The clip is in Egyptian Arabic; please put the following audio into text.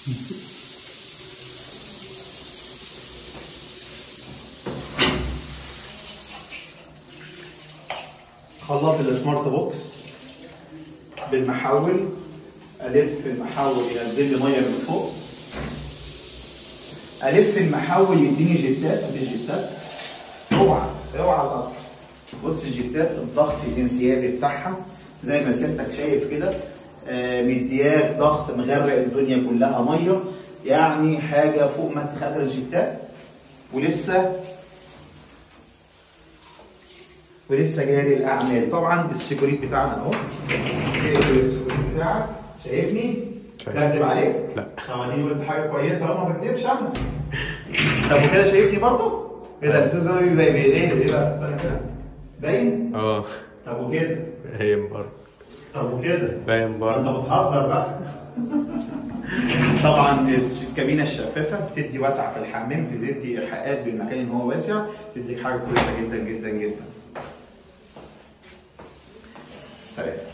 خلاط السمارت بوكس بالمحول الف المحول ينزل لي ميه من فوق الف المحول يديني جتات ادي جتات اوعى اوعى القطر بص الجتات الضغط الانسيابي بتاعها زي ما سيادتك شايف كده آه، مدياك ضغط مغرق الدنيا كلها ميه يعني حاجه فوق ما تتخيل الجتات ولسه ولسه جاري الاعمال طبعا السيكوريت بتاعنا اهو اقفل السيكوريت بتاعك شايفني؟ شايف. بكدب عليك؟ لا. طب اديني قلت حاجه كويسه اهو ما بكدبش انا طب وكده شايفني برضه؟ ايه ده الاستاذ ده بيبقى ايه ده ايه بقى استنى كده باين؟ اه طب وكده؟ باين برضه طب وكده؟ باين انت برضه بتهزر بقى طبعا الكابينه الشفافه بتدي وسع في الحمام بتدي ايحاءات بالمكان ان هو واسع بتديك حاجه كويسه جدا جدا جدا سلام